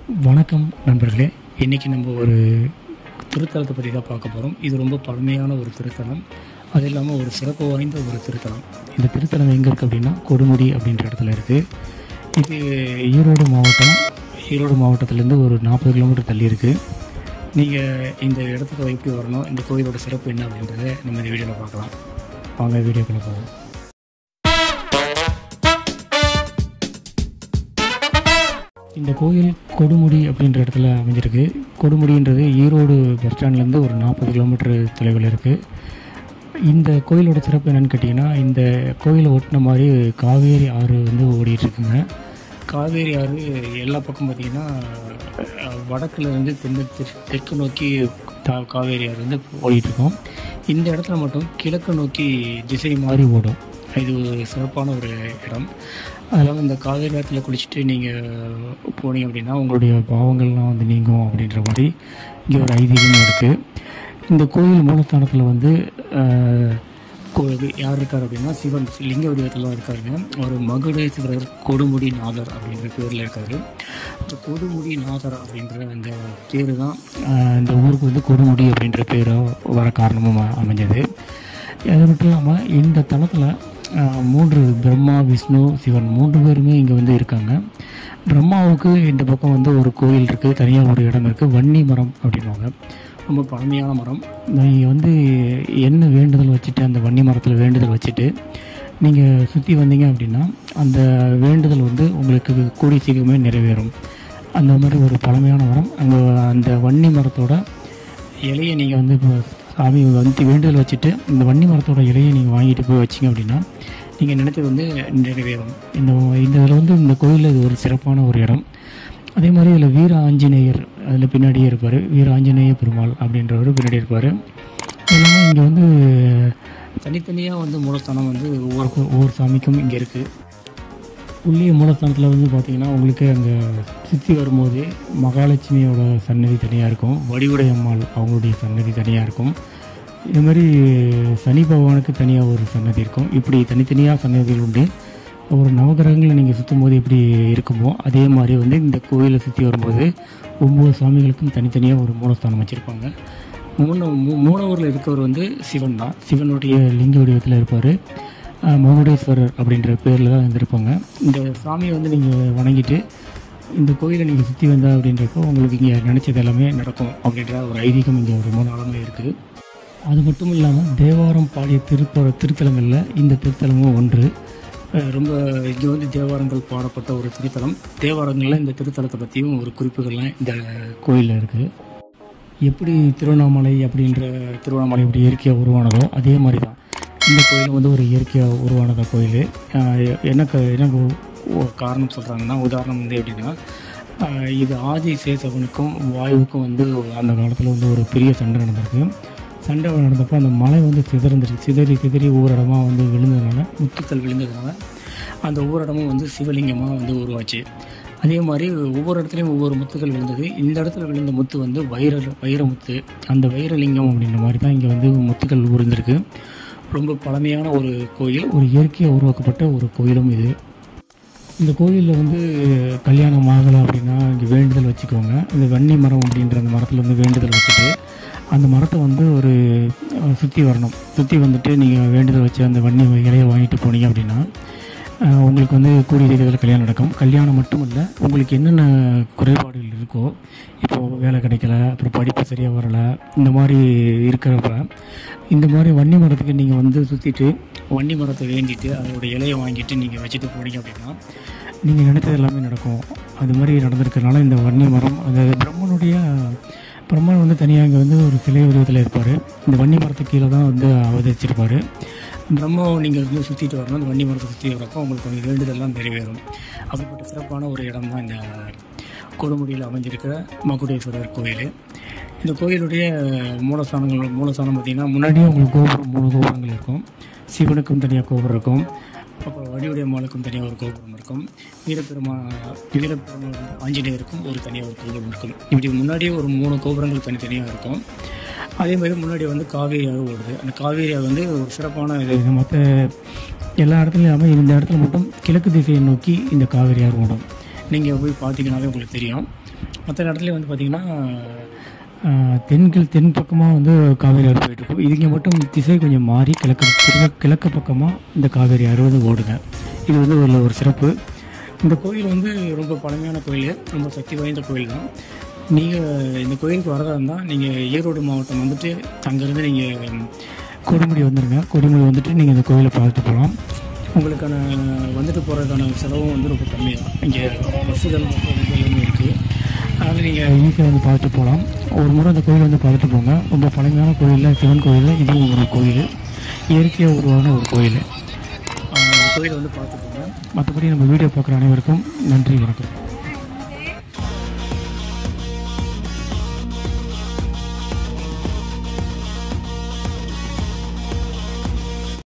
வணக்கம் நண்பர்களே இன்றைக்கி நம்ம ஒரு திருத்தலத்தை பற்றி தான் பார்க்க போகிறோம் இது ரொம்ப பழமையான ஒரு திருத்தலம் அது இல்லாமல் ஒரு சிறப்பு வாய்ந்த ஒரு திருத்தலம் இந்த திருத்தலம் எங்கே இருக்குது அப்படின்னா கொடுமுடி அப்படின்ற இடத்துல இருக்குது இது ஈரோடு மாவட்டம் ஈரோடு மாவட்டத்துலேருந்து ஒரு நாற்பது கிலோமீட்டர் தள்ளி இருக்குது நீங்கள் இந்த இடத்துக்கு எப்படி வரணும் இந்த கோயிலோட சிறப்பு என்ன அப்படின்றத நம்ம இந்த வீடியோவில் பார்க்கலாம் வாங்க வீடியோக்குள்ளே போவோம் இந்த கோயில் கொடுமுடி அப்படின்ற இடத்துல அமைஞ்சிருக்கு கொடுமுடின்றது ஈரோடு பஸ் ஸ்டாண்ட்லேருந்து ஒரு நாற்பது கிலோமீட்டர் தொலைவில் இருக்குது இந்த கோயிலோட சிறப்பு என்னென்னு கேட்டிங்கன்னா இந்த கோயிலை ஒட்டின மாதிரி காவேரி ஆறு வந்து ஓடிட்டு இருக்குங்க காவேரி ஆறு எல்லா பக்கம் பார்த்திங்கன்னா வடக்குல இருந்து தென் தெற்கு- தெற்கு நோக்கி தா காவேரி ஆறு வந்து ஓடிட்டு இருக்கோம் இந்த இடத்துல மட்டும் கிழக்கு நோக்கி திசை மாறி ஓடும் இது ஒரு சிறப்பான ஒரு இடம் அது இல்லாமல் இந்த காவேரி ஆற்றுல குளிச்சுட்டு நீங்கள் போனீங்க அப்படின்னா உங்களுடைய பாவங்கள்லாம் வந்து நீங்கும் அப்படின்ற மாதிரி இங்கே ஒரு ஐதீகமும் இருக்குது இந்த கோயில் மூலஸ்தானத்தில் வந்து ஆஹ், கோ- யார் இருக்கார் அப்படின்னா சிவன் லிங்க வடிவத்தில் தான் இருக்காருங்க ஒரு மகுடேஸ்வரர் கொடுமுடி நாதர் அப்படின்ற பேரில் இருக்கார் இந்த கொடுமுடி நாதர் அப்படின்ற அந்த பேர் தான் ஆஹ், இந்த ஊருக்கு வந்து கொடுமுடி அப்படின்ற பேராக வர காரணமும் அ- அமைஞ்சது அது மட்டும் இல்லாமல் இந்த தளத்தில் மூன்று பிரம்மா விஷ்ணு சிவன் மூன்று பேருமே இங்கே வந்து இருக்காங்க பிரம்மாவுக்கு இந்த பக்கம் வந்து ஒரு கோயில் இருக்குது தனியாக ஒரு இடம் இருக்குது வன்னி மரம் அப்படின்வாங்க ரொம்ப பழமையான மரம் நீங்கள் வந்து என்ன வேண்டுதல் வச்சுட்டு அந்த வன்னி மரத்தில் வேண்டுதல் வச்சுட்டு நீங்கள் சுற்றி வந்தீங்க அப்படின்னா அந்த வேண்டுதல் வந்து உங்களுக்கு கூடிய சீக்கிரமே நிறைவேறும் அந்த மாதிரி ஒரு பழமையான மரம் அங்கே அந்த வன்னி மரத்தோட இலையை நீங்கள் வந்து இப்போ சாமி வந்து வேண்டுதல் வச்சுட்டு இந்த வன்னி மரத்தோட இலையை நீங்கள் வாங்கிட்டு போய் வச்சிங்க அப்படின்னா நீங்கள் நினைச்சது வந்து நிறைவேறும் இந்த இந்த இதில் வந்து இந்த கோயிலில் இது ஒரு சிறப்பான ஒரு இடம் அதே மாதிரி இதில் வீர ஆஞ்சநேயர் அதில் பின்னாடியே இருப்பார் வீர ஆஞ்சநேய பெருமாள் அப்படின்றவர் பின்னாடி இருப்பார் அது இல்லாமல் இங்கே வந்து தனித்தனியாக வந்து மூலஸ்தானம் வந்து ஒவ்வொரு கோ- ஒவ்வொரு சாமிக்கும் இங்கே இருக்குது உள்ளே மூலஸ்தானத்தில் வந்து பார்த்தீங்கன்னா உங்களுக்கு அங்கே சுற்றி வரும்போது மகாலட்சுமியோட சன்னதி தனியாக இருக்கும் வடிவுடை அம்மாள் அவங்களுடைய சன்னதி தனியாக இருக்கும் இது மாதிரி சனி பகவானுக்கு தனியாக ஒரு சன்னதி இருக்கும் இப்படி தனித்தனியாக சன்னதிகள் உண்டு ஒரு நவகிரகங்களை நீங்கள் சுற்றும் போது எப்படி இருக்குமோ அதே மாதிரி வந்து இந்த கோயிலை சுற்றி வரும்போது ஒவ்வொரு சாமிகளுக்கும் தனித்தனியாக ஒரு மூலஸ்தானம் வச்சுருப்பாங்க மூணு மூ- மூணவரில் இருக்கவர் வந்து சிவன் தான் சிவனுடைய லிங்க வடிவத்தில் இருப்பார் மகுடேஸ்வரர் அப்படின்ற பேரில் தான் இருந்திருப்பாங்க இந்த சாமியை வந்து நீங்கள் வணங்கிட்டு இந்த கோயிலை நீங்கள் சுற்றி வந்தா அப்படின்றப்போ உங்களுக்கு இங்கே நினச்சது எல்லாமே நடக்கும் அப்படின்ற ஒரு ஐதீகம் இங்கே ரொம்ப நாளாகவே இருக்குது அது மட்டும் இல்லாமல் தேவாரம் பாடிய திருப்ப திருத்தலங்களில் இந்த திருத்தலமும் ஒன்று அஹ் ரொம்ப இங்கே வந்து தேவாரங்கள் பாடப்பட்ட ஒரு திருத்தலம் தேவாரங்களில் இந்த திருத்தலத்தை பற்றியும் ஒரு குறிப்புகள்லாம் இந்த கோயிலில் இருக்குது எப்படி திருவண்ணாமலை அப்படின்ற திருவண்ணாமலை எப்படி இயற்கையாக உருவானதோ அதே மாதிரி தான் இந்த கோயில் வந்து ஒரு இயற்கையாக உருவானத கோயில் ஆஹ் எனக்கு எனக்கு ஒ- காரணம் சொல்கிறாங்கன்னா உதாரணம் வந்து எப்படின்னா ஆஹ் இது ஆதி சேசவனுக்கும் வாயுவுக்கும் வந்து அந்த காலத்தில் வந்து ஒரு பெரிய சண்டை நடந்திருக்கு சண்டை நடந்தப்போ அந்த மலை வந்து சிதறந்துருச்சு சிதறி சிதறி ஒவ்வொரு இடமா வந்து விழுந்ததுனால முத்துக்கள் விழுந்ததுனால அந்த ஒவ்வொரு இடமும் வந்து சிவலிங்கமாக வந்து உருவாச்சு அதே மாதிரி ஒவ்வொரு இடத்துலையும் ஒவ்வொரு முத்துக்கள் விழுந்தது இந்த இடத்துல விழுந்த முத்து வந்து வைர வைரமுத்து அந்த வைரலிங்கம் அப்படின்ற மாதிரி தான் இங்கே வந்து முத்துக்கள் உருந்திருக்கு ரொம்ப பழமையான ஒரு கோயில் ஒரு இயற்கையாக உருவாக்கப்பட்ட ஒரு கோயிலும் இது இந்த கோயிலில் வந்து கல்யாணம் ஆகலை அப்படின்னா இங்கே வேண்டுதல் வச்சுக்கோங்க இந்த வன்னி மரம் அப்படின்ற அந்த மரத்தில் வந்து வேண்டுதல் வச்சுட்டு அந்த மரத்தை வந்து ஒரு சுற்றி வரணும் சுற்றி வந்துட்டு நீங்கள் வேண்டுதல் வச்சு அந்த வன்னி இலையை வாங்கிட்டு போனீங்க அப்படின்னா அஹ், உங்களுக்கு வந்து கூடிய சீக்கிரத்தில் கல்யாணம் நடக்கும் கல்யாணம் மட்டும் இல்லை உங்களுக்கு என்னென்ன குறைபாடுகள் இருக்கோ இப்போது வேலை கிடைக்கல அப்புறம் படிப்பு சரியாக வரலை இந்த மாதிரி இருக்கிறப்ப இந்த மாதிரி வன்னி மரத்துக்கு நீங்கள் வந்து சுற்றிட்டு வன்னி மரத்தை வேண்டிட்டு அதோட இலையை வாங்கிட்டு நீங்கள் வச்சுட்டு போனீங்க அப்படின்னா நீங்கள் நினைச்சது எல்லாமே நடக்கும் அது மாதிரி நடந்திருக்கிறனால இந்த வன்னி மரம் அந்த பிரம்மனுடைய பிரம்மன் வந்து தனியாக இங்கே வந்து ஒரு சிலை உருவத்தில் இருப்பார் இந்த வன்னி மரத்துக்கு கீழே தான் வந்து அவதரிச்சிருப்பார் பிரம்மாவை நீங்கள் வந்து சுற்றிட்டு வரணும் அந்த வன்னி மரத்தை சுற்றி வரப்போ உங்களுக்கு கொஞ்சம் வேண்டுதெல்லாம் நிறைவேறும் அப்படிப்பட்ட சிறப்பான ஒரு இடம் தான் இந்த கொடுமுடியில் அமைஞ்சிருக்கிற மகுடேஸ்வரர் கோயில் இந்த கோயிலுடைய மூலஸ்தானங்கள் மூலஸ்தானம் பார்த்திங்கன்னா முன்னாடியே உங்களுக்கு கோபுரம் மூணு கோபுரங்கள் இருக்கும் சிவனுக்கும் தனியாக கோபுரம் இருக்கும் அப்புறம் வடிவுடைய அம்மாளுக்கும் தனியாக ஒரு கோபுரம் இருக்கும் வீரப்பெருமா வீரப்பெருமா ஆஞ்சநேயருக்கும் ஒரு தனியாக ஒரு கோபுரம் இருக்கும் இப்படி முன்னாடியே ஒரு மூணு கோபுரங்கள் தனித்தனியாக இருக்கும் அதே மாதிரி முன்னாடி வந்து காவேரி ஆறு ஓடுது அந்த காவேரி ஆறு வந்து ஒரு சிறப்பான இது மற்ற எல்லா இடத்துலையும் இல்லாமல் இந்த இடத்துல மட்டும் கிழக்கு திசையை நோக்கி இந்த காவேரி ஆறு ஓடும் நீங்கள் போய் பார்த்தீங்கன்னாவே உங்களுக்கு தெரியும் மற்ற இடத்துல வந்து பார்த்திங்கன்னா ஆஹ், தென்கில் தென் பக்கமாக வந்து காவேரி ஆறு போயிட்டுருக்கும் இதுங்க மட்டும் திசை கொஞ்சம் மாறி கிழக்கு கிழக்கு கிழக்கு பக்கமாக இந்த காவேரி ஆறு வந்து ஓடுங்க இது வந்து ஒரு ஒரு சிறப்பு இந்த கோயில் வந்து ரொம்ப பழமையான கோயில் ரொம்ப சக்தி வாய்ந்த கோயில் தான் நீங்கள் இந்த கோயிலுக்கு வரதா இருந்தால் நீங்கள் ஈரோடு மாவட்டம் வந்துட்டு அங்கேருந்து நீங்கள் கொடுமுடி வந்துடுங்க கொடுமுடி வந்துட்டு நீங்கள் இந்த கோயிலை பார்த்துட்டு போகலாம் உங்களுக்கான வந்துட்டு போகிறதுக்கான செலவும் வந்து ரொம்ப கம்மி தான் இங்கே பஸ்ஸுகள் வசதிகள் எல்லாமே இருக்குது அதனால் நீங்கள் ஈஸியாக வந்து பார்த்துட்டு போகலாம் ஒரு முறை அந்த கோயில் வந்து பார்த்துட்டு போங்க ரொம்ப பழமையான கோயிலில் சிவன் கோயிலில் இதுவும் ஒரு கோயில் இயற்கையாக உருவான ஒரு கோயில் ஆஹ் இந்த கோயிலை வந்து பார்த்துக்கோங்க மற்றபடி நம்ம வீடியோ பார்க்குற அனைவருக்கும் நன்றி வணக்கம்